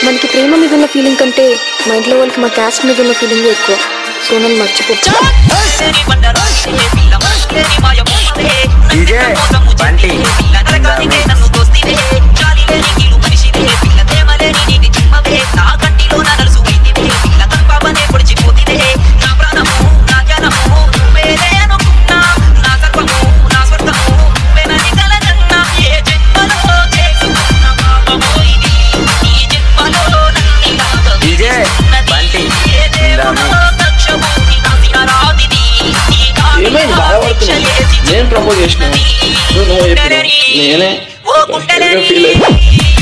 మనకి ప్రేమ మీద ఉన్న ఫీలింగ్ కంటే మా ఇంట్లో వాళ్ళకి మా క్యాస్ట్ మీద ఉన్న ఫీలింగ్ ఎక్కువ సో నన్ను మర్చిపో డీజే బంటి డీజే బంటి ఇందాము ఏమైంది బాధపడుతున్నావు నేను ప్రపోజ్ చేసిన నువ్వు నువ్వు చెప్పినావు నేనే ఫీల్ అయ్యి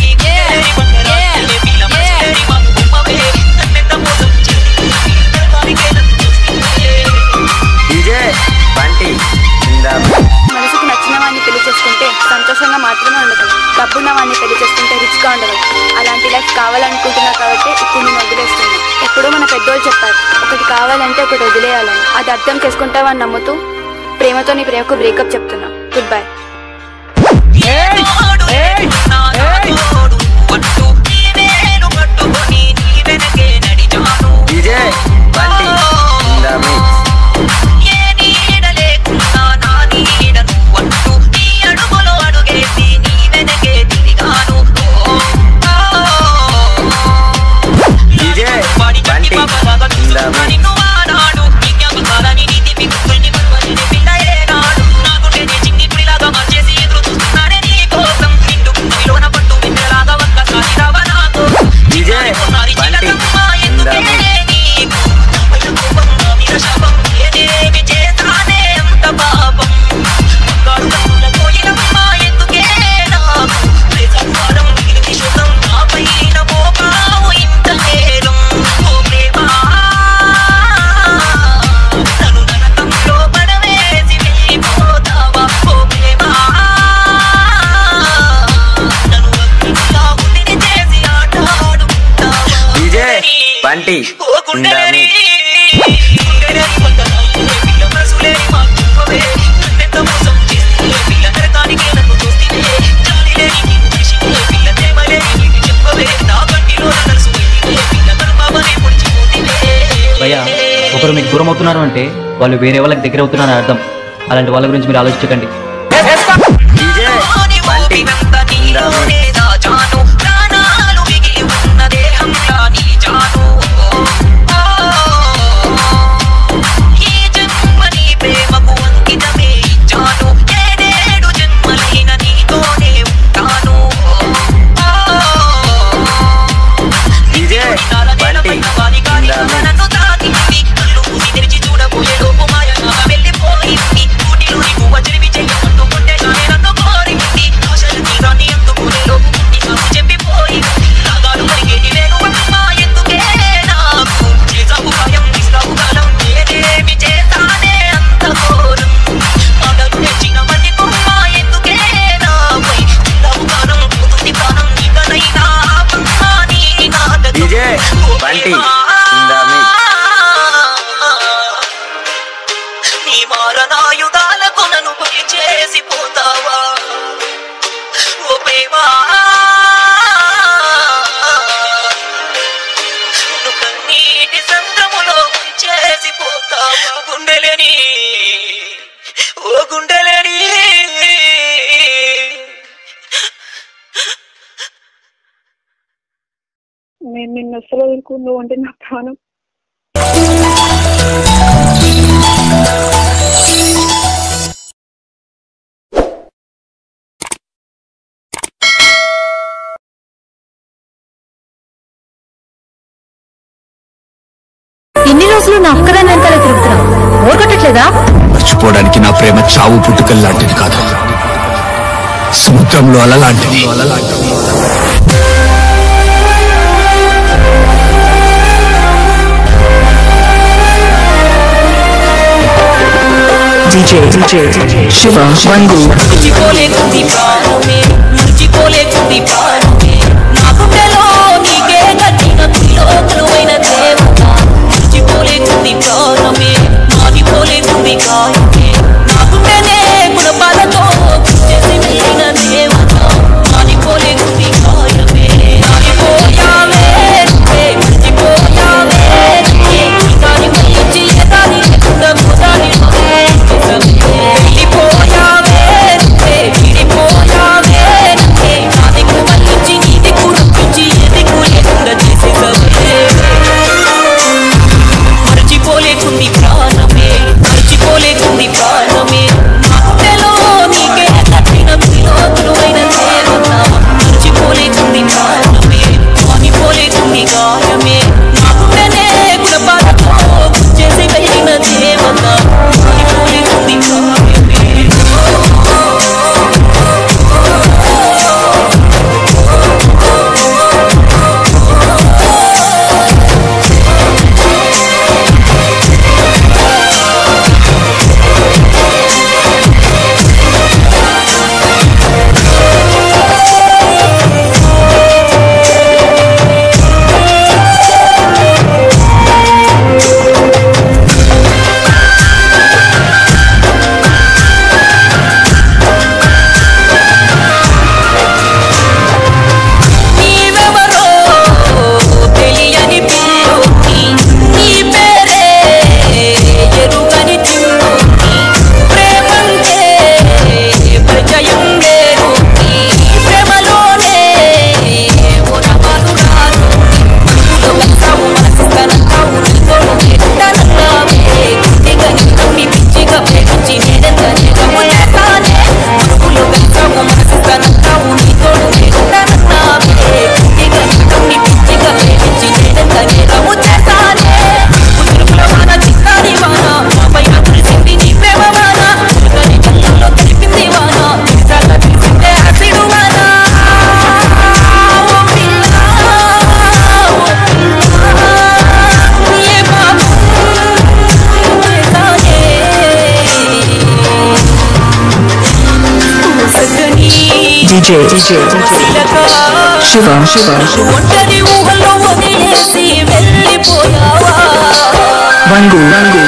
డీజే బంటి ఇందాము మనసుకు నచ్చిన వాడిని పెళ్లి చేసుకుంటే సంతోషంగా మాత్రమే ఉండగలం డబ్బున్న వాడిని పెళ్లి చేసుకుంటే రిచ్గా ఉండగలం అలాంటి లైఫ్ కావాలనుకుంటున్నా కాబట్టి ఇప్పుడు నేను వదిలేస్తున్నా ఎప్పుడో మన పెద్దోళ్ళు చెప్పారు ఒకటి కావాలంటే ఒకటి వదిలేయాలని అది అర్థం చేసుకుంటావని నమ్ముతూ ప్రేమతో నీ ప్రేమకు బ్రేకప్ చెప్తున్నా గుడ్ బై డీజే బంటి ఇందాము డీజే బంటి ఇందాము డీజే బంటి ఇందాము డీజే బంటి ఇందాము భయ్యా ఒకరు మీకు దూరం అవుతున్నారు అంటే వాళ్ళు వేరే వాళ్ళకి దగ్గర అవుతున్నారని అర్థం అలాంటి వాళ్ళ గురించి మీరు ఆలోచించకండి డీజే బంటి ఇందాము డీజే బంటి ఇందాము డీజే బంటి ఇందాము నీ మారణాయుధాలకు నన్ను బలి చేసి పోతావా ఓ ప్రేమా నువ్వు కన్నీటి సంద్రములో ముంచేసి పోతావా గుండెలని ఓ గుండెలని నేను నిన్ను అసలు వదులుకుందు అంటే నా ప్రాణం ఇన్ని రోజులు నా ఒక్కదాని వెనకాల తిరుగుతున్నా ఓడగొట్టట్లేదా మర్చిపోవడానికి నా ప్రేమ చావు పుట్టుకల్ లాంటిది కాదు సముద్రంలో అల లాంటిది DJ, DJ, Shiva, Vangu. మురిచిపోలేకుంది ప్రాణమే మురిచిపోలేకుంది ప్రాణమే నా గుండెలో నీకే కట్టిన త్రిలోకలువైన దేవత మురిచిపోలేకుంది ప్రాణమే మారిపోలేకుంది కాయమే నా గుండెనే గుణపాలతో చేసి వెళ్ళిన దేవత మారిపోలేకుంది కాయమే మారిపోయావే DJ DJ శివ శివ ఒంటరి ఊహల్లో వదిలేసి వెళ్ళిపోయావా వంగు వంగు